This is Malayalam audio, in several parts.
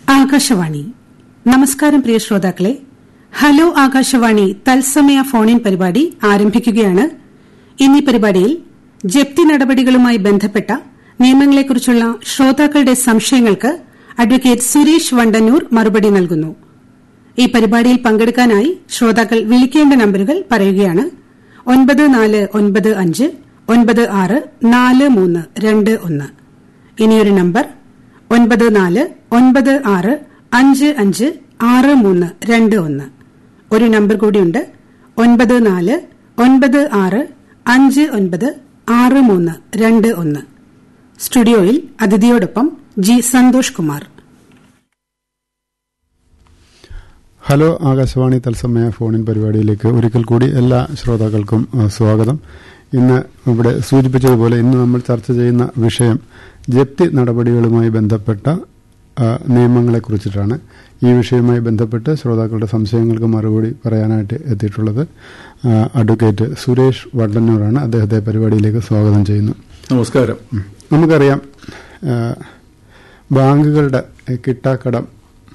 ആകാശവാണി നമസ്കാരം പ്രിയ ശ്രോതാക്കളെ ഹലോ ആകാശവാണി തത്സമയ ഫോണിൻ പരിപാടി ആരംഭിക്കുകയാണ് ഇന്നീ പരിപാടിയിൽ ജപ്തി നടപടികളുമായി ബന്ധപ്പെട്ട നിയമങ്ങളെക്കുറിച്ചുള്ള ശ്രോതാക്കളുടെ സംശയങ്ങൾക്ക് അഡ്വക്കേറ്റ് സുരേഷ് വണ്ടന്നൂർ മറുപടി നൽകുന്നു ഈ പരിപാടിയിൽ പങ്കെടുക്കാനായി ശ്രോതാക്കൾ വിളിക്കേണ്ട നമ്പരുകൾ പറയുകയാണ് ഒൻപത് നാല് ഒൻപത് അഞ്ച് ഒൻപത് ആറ് നാല് മൂന്ന് രണ്ട് ഒന്ന് ഇനിയൊരു നമ്പർ ഒൻപത് നാല് ഒൻപത് ആറ് അഞ്ച് അഞ്ച് ആറ് മൂന്ന് രണ്ട് ഒന്ന് ഒരു നമ്പർ കൂടിയുണ്ട് ഒൻപത് നാല് ഒൻപത് ആറ് അഞ്ച് ഒൻപത് ആറ് മൂന്ന് രണ്ട് ഒന്ന് സ്റ്റുഡിയോയിൽ അതിഥിയോടൊപ്പം ജി സന്തോഷ് കുമാർ ഹലോ ആകാശവാണി തത്സമയ ഫോണിൻ പരിപാടിയിലേക്ക് ഒരിക്കൽ കൂടി എല്ലാ ശ്രോതാക്കൾക്കും അഹ്, സ്വാഗതം ഇന്ന് ഇവിടെ സൂചിപ്പിച്ചതുപോലെ ഇന്ന് നമ്മൾ ചർച്ച ചെയ്യുന്ന വിഷയം ജപ്തി നടപടികളുമായി ബന്ധപ്പെട്ട അഹ്, നിയമങ്ങളെക്കുറിച്ചിട്ടാണ് ഈ വിഷയവുമായി ബന്ധപ്പെട്ട് ശ്രോതാക്കളുടെ സംശയങ്ങൾക്ക് മറുപടി പറയാനായിട്ട് എത്തിയിട്ടുള്ളത് അഹ്, അഡ്വക്കേറ്റ് സുരേഷ് വണ്ടന്നൂറാണ് അദ്ദേഹത്തെ പരിപാടിയിലേക്ക് സ്വാഗതം ചെയ്യുന്നു നമസ്കാരം ഉം. നമുക്കറിയാം അഹ്, ബാങ്കുകളുടെ കിട്ടാക്കടം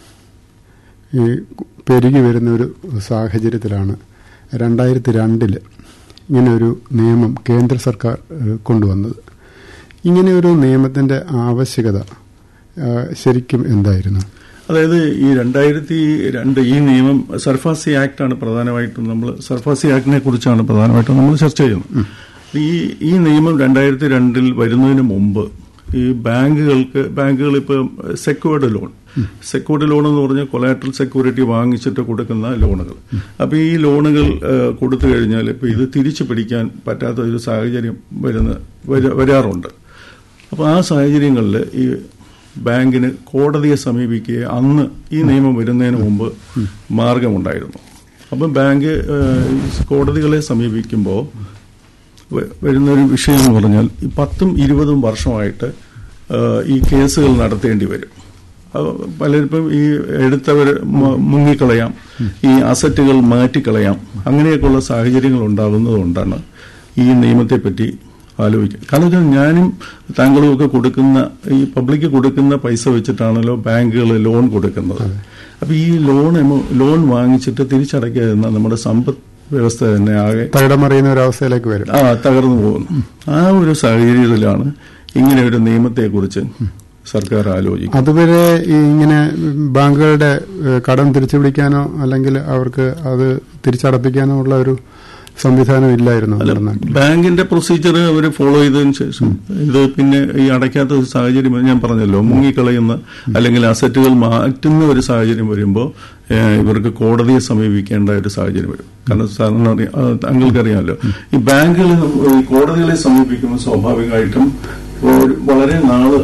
ഈ പെരുകി വരുന്ന ഒരു സാഹചര്യത്തിലാണ് രണ്ടായിരത്തി രണ്ടില് ഇങ്ങനെ ഒരു നിയമം കേന്ദ്ര സർക്കാർ ഏഹ്, കൊണ്ടുവന്നത് ഇങ്ങനെ ഒരു നിയമത്തിന്റെ ആവശ്യകത ഏഹ്, ശരിക്കും എന്തായിരുന്നു അതായത് ഈ രണ്ടായിരത്തി രണ്ട് ഈ നിയമം സർഫാസി ആക്ട് ആണ് പ്രധാനമായിട്ടും നമ്മൾ സർഫാസി ആക്ടിനെ കുറിച്ചാണ് പ്രധാനമായിട്ടും നമ്മൾ ചർച്ച ചെയ്യുന്നത് ഈ ഈ നിയമം രണ്ടായിരത്തി രണ്ടിൽ വരുന്നതിന് മുമ്പ് ഈ ബാങ്കുകൾക്ക് ബാങ്കുകൾ ഇപ്പം സെക്യൂർഡ് ലോൺ സെക്യൂർഡ് ലോൺ എന്ന് പറഞ്ഞാൽ കൊലാട്രൽ സെക്യൂരിറ്റി വാങ്ങിച്ചിട്ട് കൊടുക്കുന്ന ലോണുകൾ അപ്പൊ ഈ ലോണുകൾ ഏഹ്, കൊടുത്തു കഴിഞ്ഞാൽ ഇപ്പൊ ഇത് തിരിച്ചു പിടിക്കാൻ പറ്റാത്ത ഒരു സാഹചര്യം വരുന്ന വര- വരാറുണ്ട് അപ്പോൾ ആ സാഹചര്യങ്ങളിൽ ഈ ബാങ്കിന് കോടതിയെ സമീപിക്കുക അന്ന് ഈ നിയമം വരുന്നതിന് മുമ്പ് മാർഗമുണ്ടായിരുന്നു അപ്പം ബാങ്ക് ഏഹ്, ഈ കോടതികളെ സമീപിക്കുമ്പോൾ വ- വരുന്നൊരു വിഷയം എന്ന് പറഞ്ഞാൽ ഈ പത്തും ഇരുപതും വർഷമായിട്ട് ഏഹ്, ഈ കേസുകൾ നടത്തേണ്ടി വരും അത് പലരിപ്പം ഈ എടുത്തവർ മ- മുങ്ങിക്കളയാം ഈ അസറ്റുകൾ മാറ്റിക്കളയാം അങ്ങനെയൊക്കെയുള്ള സാഹചര്യങ്ങൾ ഉണ്ടാകുന്നതുകൊണ്ടാണ് ഈ നിയമത്തെപ്പറ്റി ആലോചിക്കുക കാരണം വെച്ചാൽ ഞാനും താങ്കളും ഒക്കെ കൊടുക്കുന്ന ഈ പബ്ലിക്ക് കൊടുക്കുന്ന പൈസ വെച്ചിട്ടാണല്ലോ ബാങ്കുകൾ ലോൺ കൊടുക്കുന്നത് അപ്പൊ ഈ ലോൺ എമൗ- ലോൺ വാങ്ങിച്ചിട്ട് തിരിച്ചടയ്ക്കാതിരുന്ന നമ്മുടെ സമ്പദ് വ്യവസ്ഥ തന്നെ ആകെ തകിടമറിയുന്ന ഒരു അവസ്ഥയിലേക്ക് വരും ആ തകർന്നു പോകുന്നു ആ ഒരു സാഹചര്യത്തിലാണ് ഇങ്ങനെ ഒരു നിയമത്തെക്കുറിച്ച് സർക്കാർ ആലോചിക്കുന്നത് അതുവരെ ഈ ഇങ്ങനെ ബാങ്കുകളുടെ ഏഹ്, കടം തിരിച്ചു പിടിക്കാനോ അല്ലെങ്കിൽ അവർക്ക് അത് തിരിച്ചടപ്പിക്കാനോ ഉള്ള ഒരു സംവിധാനം ഇല്ലായിരുന്നു നമ്മുടെ നാട്ടിൽ ബാങ്കിന്റെ പ്രൊസീജിയർ അവർ ഫോളോ ചെയ്തതിന് ശേഷം ഇത് പിന്നെ ഈ അടയ്ക്കാത്ത ഒരു സാഹചര്യം ഞാൻ പറഞ്ഞല്ലോ മുങ്ങിക്കളയുന്ന അല്ലെങ്കിൽ അസറ്റുകൾ മാറ്റുന്ന ഒരു സാഹചര്യം വരുമ്പോൾ ഏഹ്, ഇവർക്ക് കോടതിയെ സമീപിക്കേണ്ട ഒരു സാഹചര്യം വരും കാരണം സാറിന് അറിയാം ആ, താങ്കൾക്കറിയാമല്ലോ ഈ ബാങ്കുകൾ ഈ കോടതികളെ സമീപിക്കുമ്പോൾ സ്വാഭാവികമായിട്ടും ഒരു വളരെ നാള്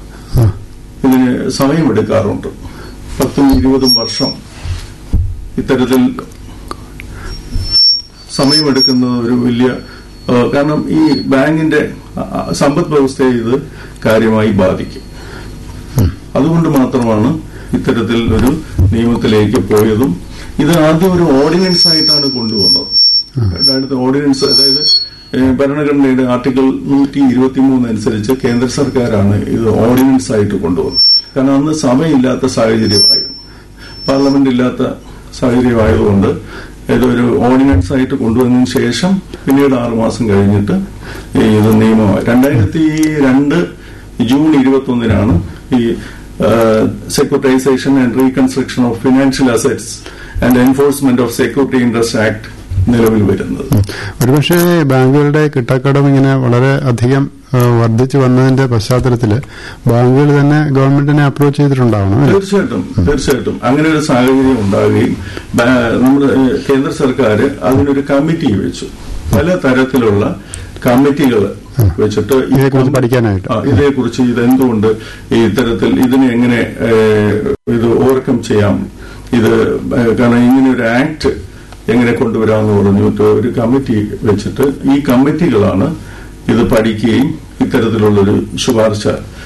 ഇതിന് സമയമെടുക്കാറുണ്ട് പത്തും ഇരുപതും വർഷം ഇത്തരത്തിൽ സമയമെടുക്കുന്ന ഒരു വലിയ ആ, കാരണം ഈ ബാങ്കിന്റെ ആ, ആ, സമ്പദ് വ്യവസ്ഥയെ ഇത് കാര്യമായി ബാധിക്കും അതുകൊണ്ട് മാത്രമാണ് ഇത്തരത്തിൽ ഒരു നിയമത്തിലേക്ക് പോയതും ഇത് ആദ്യം ഒരു ഓർഡിനൻസ് ആയിട്ടാണ് കൊണ്ടുവന്നത് രണ്ടായിരത്തി ഓർഡിനൻസ് അതായത് ഏ, ഭരണഘടനയുടെ ആർട്ടിക്കിൾ നൂറ്റി ഇരുപത്തി മൂന്ന് അനുസരിച്ച് കേന്ദ്ര സർക്കാരാണ് ഇത് ഓർഡിനൻസ് ആയിട്ട് കൊണ്ടുവന്നത് കാരണം അന്ന് സമയമില്ലാത്ത സാഹചര്യമായിരുന്നു പാർലമെന്റ് ഇല്ലാത്ത സാഹചര്യമായതുകൊണ്ട് ഇതൊരു ഓർഡിനൻസ് ആയിട്ട് കൊണ്ടുവന്നതിന് ശേഷം പിന്നീട് ആറുമാസം കഴിഞ്ഞിട്ട് ഈ ഇത് നിയമമായി രണ്ടായിരത്തി രണ്ട് ജൂൺ ഇരുപത്തി ഒന്നിനാണ് ഈ securitisation and reconstruction of financial assets and enforcement of security interest act നിലവിൽ വരുന്നത് ഒരുപക്ഷെ ബാങ്കുകളുടെ കിട്ടാക്കടം ഇങ്ങനെ വളരെ അധികം ഏഹ്, വർദ്ധിച്ചു വന്നതിന്റെ പശ്ചാത്തലത്തിൽ ബാങ്കുകൾ തന്നെ ഗവൺമെന്റിനെ അപ്രോച്ച് ചെയ്തിട്ടുണ്ടാവണം അല്ലേ? തീർച്ചയായിട്ടും തീർച്ചയായിട്ടും അങ്ങനെ ഒരു സാഹചര്യം ഉണ്ടാവുകയും ബാ- നമ്മുടെ ഏഹ്, കേന്ദ്ര സർക്കാർ അതിനൊരു കമ്മിറ്റി വെച്ചു പല തരത്തിലുള്ള കമ്മിറ്റികൾ വെച്ചിട്ട് ഈ ഇതേക്കുറിച്ച് പഠിക്കാനായിട്ട്. ആ, ഇതേക്കുറിച്ച് ഇതെന്തുകൊണ്ട് ഈ ഇത്തരത്തിൽ ഇതിനെ എങ്ങനെ ഏഹ്, ഇത് ഓവർകം ചെയ്യാം ഇത് ഏഹ്, കാരണം ഇങ്ങനെ ഒരു ആക്ട് എങ്ങനെ കൊണ്ടുവരാമെന്ന് പറഞ്ഞിട്ട് ഒരു കമ്മിറ്റി വെച്ചിട്ട് ഈ കമ്മിറ്റികളാണ് ഇത് പഠിക്കുകയും ഇത്തരത്തിലുള്ളൊരു ശുപാർശ